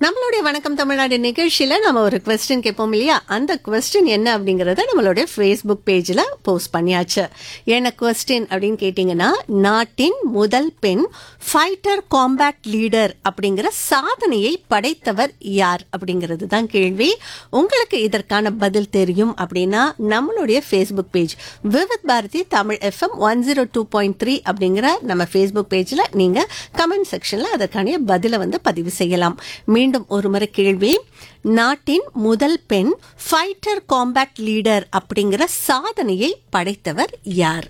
நம்மளுடைய வணக்கம் தமிழ்நாடு நிகழ்ச்சியில நம்ம ஒரு கொஸ்டின் கேட்போம் இல்லையா அந்த கொஸ்டின் என்ன அப்படிங்கறத நம்மளுடைய ஃபேஸ்புக் பேஜ்ல போஸ்ட் பண்ணியாச்சு என்ன கொஸ்டின் அப்படின்னு கேட்டீங்கன்னா நாட்டின் முதல் பெண் ஃபைட்டர் காம்பேட் லீடர் அப்படிங்கிற சாதனையை படைத்தவர் யார் அப்படிங்கிறது தான் கேள்வி உங்களுக்கு இதற்கான பதில் தெரியும் அப்படின்னா நம்மளுடைய Facebook page Vividh Bharati Tamil FM one zero two point three அப்படிங்கிற நம்ம ஃபேஸ்புக் பேஜ்ல நீங்க கமெண்ட் செக்ஷன்ல அதற்கான பதிலை வந்து பதிவு செய்யலாம் மீண்டும் ஒரு முறை கேள்வி நாட்டின் முதல் பெண் ஃபைட்டர் காம்பேட் லீடர் அப்படிங்கிற சாதனையை படைத்தவர் யார்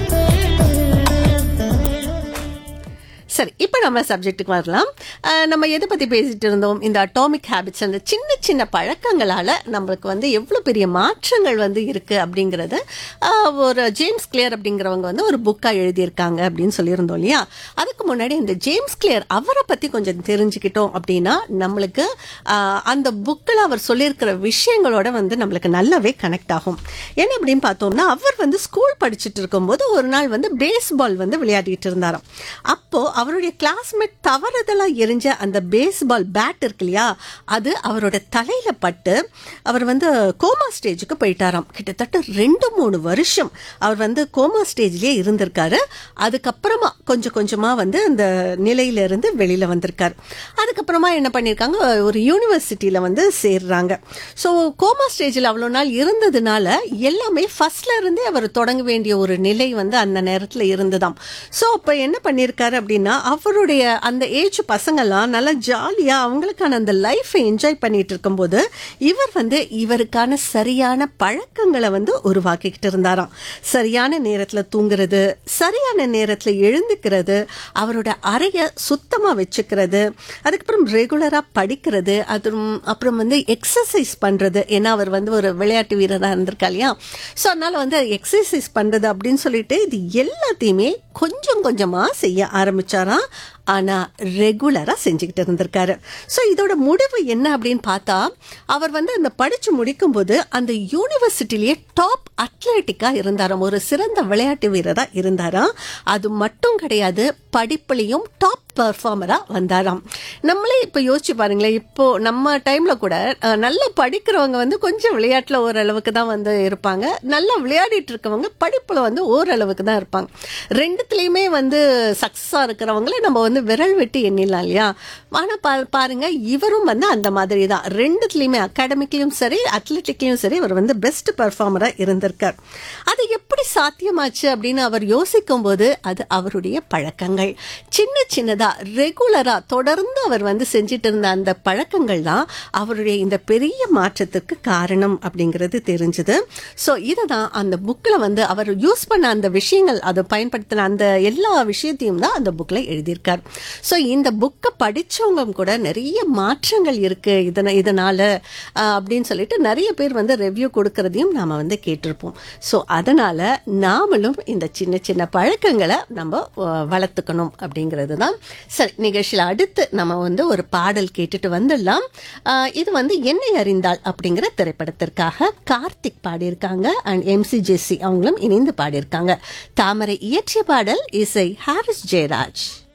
சரி இப்போ நம்ம சப்ஜெக்ட்டுக்கு வரலாம் அஹ், நம்ம எதை பற்றி பேசிட்டு இருந்தோம் இந்த அட்டாமிக் ஹேபிட்ஸ் அந்த சின்ன சின்ன பழக்கங்களால் நம்மளுக்கு வந்து எவ்வளோ பெரிய மாற்றங்கள் வந்து இருக்குது அப்படிங்கிறது அஹ், ஒரு ஜேம்ஸ் கிளியர் அப்படிங்கிறவங்க வந்து ஒரு புக்காக எழுதியிருக்காங்க அப்படின்னு சொல்லியிருந்தோம் இல்லையா அதுக்கு முன்னாடி இந்த ஜேம்ஸ் கிளியர் அவரை பற்றி கொஞ்சம் தெரிஞ்சுக்கிட்டோம் அப்படின்னா நம்மளுக்கு அஹ், அந்த புக்கில் அவர் சொல்லியிருக்கிற விஷயங்களோட வந்து நம்மளுக்கு நல்லாவே கனெக்ட் ஆகும் என்ன அப்படின்னு பார்த்தோம்னா அவர் வந்து ஸ்கூல் படிச்சுட்டு இருக்கும்போது ஒரு நாள் வந்து பேஸ்பால் வந்து விளையாடிட்டு இருந்தாராம் அப்போ அவருடைய கிளாஸ்மேட் தவறுதலா எரிஞ்ச அந்த பேஸ்பால் பேட் இருக்கு இல்லையா அது அவரோட தலையில பட்டு அவர் வந்து கோமா ஸ்டேஜுக்கு போயிட்டாராம் கிட்டத்தட்ட ரெண்டு மூணு வருஷம் அவர் வந்து கோமா ஸ்டேஜ்லயே இருந்திருக்காரு அதுக்கப்புறமா கொஞ்சம் கொஞ்சமா வந்து அந்த நிலையில இருந்து வெளியில வந்திருக்காரு அதுக்கப்புறமா என்ன பண்ணியிருக்காங்க ஒரு யூனிவர்சிட்டியில வந்து சேர்றாங்க ஸோ கோமா ஸ்டேஜில் அவ்வளோ நாள் இருந்ததுனால எல்லாமே ஃபர்ஸ்ட்ல இருந்தே அவர் தொடங்க வேண்டிய ஒரு நிலை வந்து அந்த நேரத்தில் இருந்ததாம் ஸோ அப்போ என்ன பண்ணியிருக்காரு அப்படின்னா அவருடைய அந்த ஏஜ் பசங்கள்லாம் நல்லா ஜாலியாக அவங்களுக்கான அந்த லைஃப்பை என்ஜாய் பண்ணிட்டு இருக்கும்போது இவர் வந்து இவருக்கான சரியான பழக்கங்களை வந்து உருவாக்கிக்கிட்டு இருந்தாராம் சரியான நேரத்தில் தூங்குறது சரியான நேரத்தில் எழுந்துக்கிறது அவரோட அறையை சுத்தமாக வச்சுக்கிறது அதுக்கப்புறம் ரெகுலராக படிக்கிறது அது அப்புறம் வந்து எக்ஸசைஸ் பண்ணுறது ஏன்னா அவர் வந்து ஒரு விளையாட்டு வீரராக இருந்திருக்கா இல்லையா ஸோ அதனால வந்து எக்ஸசைஸ் பண்ணுறது அப்படின்னு சொல்லிட்டு இது எல்லாத்தையுமே கொஞ்சம் கொஞ்சமாக செய்ய ஆரம்பிச்சாராம் ஆனால் ரெகுலராக செஞ்சுக்கிட்டு இருந்திருக்காரு ஸோ இதோட முடிவு என்ன அப்படின்னு பார்த்தா அவர் வந்து அந்த படித்து முடிக்கும்போது அந்த யூனிவர்சிட்டிலேயே டாப் அத்லெட்டிக்காக இருந்தாராம் ஒரு சிறந்த விளையாட்டு வீரராக இருந்தாராம் அது மட்டும் கிடையாது படிப்புலையும் டாப் பர்ஃபார்மராக வந்தாராம் நம்மளே இப்போ யோசிச்சு பாருங்களேன் இப்போ நம்ம டைமில் கூட அஹ், நல்லா படிக்கிறவங்க வந்து கொஞ்சம் விளையாட்டில் ஓரளவுக்கு தான் வந்து இருப்பாங்க நல்லா விளையாடிட்டு இருக்கவங்க படிப்பில் வந்து ஓரளவுக்கு தான் இருப்பாங்க ரெண்டுத்துலேயுமே வந்து சக்ஸஸாக இருக்கிறவங்கள நம்ம வந்து விரல் விட்டு எண்ணிடலாம் இல்லையா ஆனால் பா பாருங்க இவரும் வந்து அந்த மாதிரி தான் ரெண்டுத்துலேயுமே அகாடமிக்லையும் சரி அத்லெட்டிக்லையும் சரி அவர் வந்து பெஸ்ட் பர்ஃபார்மராக இருந்திருக்கார் அது எப்படி சாத்தியமாச்சு அப்படின்னு அவர் யோசிக்கும் போது அது அவருடைய பழக்கங்கள் சின்ன சின்னதா ரெகுலரா தொடர்ந்து அவர் வந்து செஞ்சிட்டு இருந்த அந்த பழக்கங்கள் தான் அவருடைய இந்த பெரிய மாற்றத்துக்கு காரணம் அப்படிங்கிறது தெரிஞ்சது ஸோ இதை தான் அந்த புக்கில் வந்து அவர் யூஸ் பண்ண அந்த விஷயங்கள் அதை பயன்படுத்தின அந்த எல்லா விஷயத்தையும் தான் அந்த புக்கில் எழுதியிருக்கார் ஸோ இந்த புக்கை படிச்சவங்க கூட நிறைய மாற்றங்கள் இருக்கு இதன இதனால ஆஹ், அப்படின்னு சொல்லிட்டு நிறைய பேர் வந்து ரெவ்யூ கொடுக்கறதையும் நாம வந்து கேட்டிருப்போம் ஸோ அதனால நாமளும் இந்த சின்ன சின்ன பழக்கங்களை நம்ம ஆஹ், வளர்த்துக்கணும் அப்படிங்கிறது தான் சரி நிகழ்ச்சியில் அடுத்து நம்ம வந்து ஒரு பாடல் கேட்டுட்டு வந்துடலாம் ஆஹ், இது வந்து என்னை அறிந்தால் அப்படிங்கிற திரைப்படத்திற்காக கார்த்திக் பாடியிருக்காங்க அண்ட் எம்சி ஜெஸ்ஸி அவங்களும் இணைந்து பாடியிருக்காங்க தாமரை இயற்றிய பாடல் இசை ஹாரிஸ் ஜெயராஜ்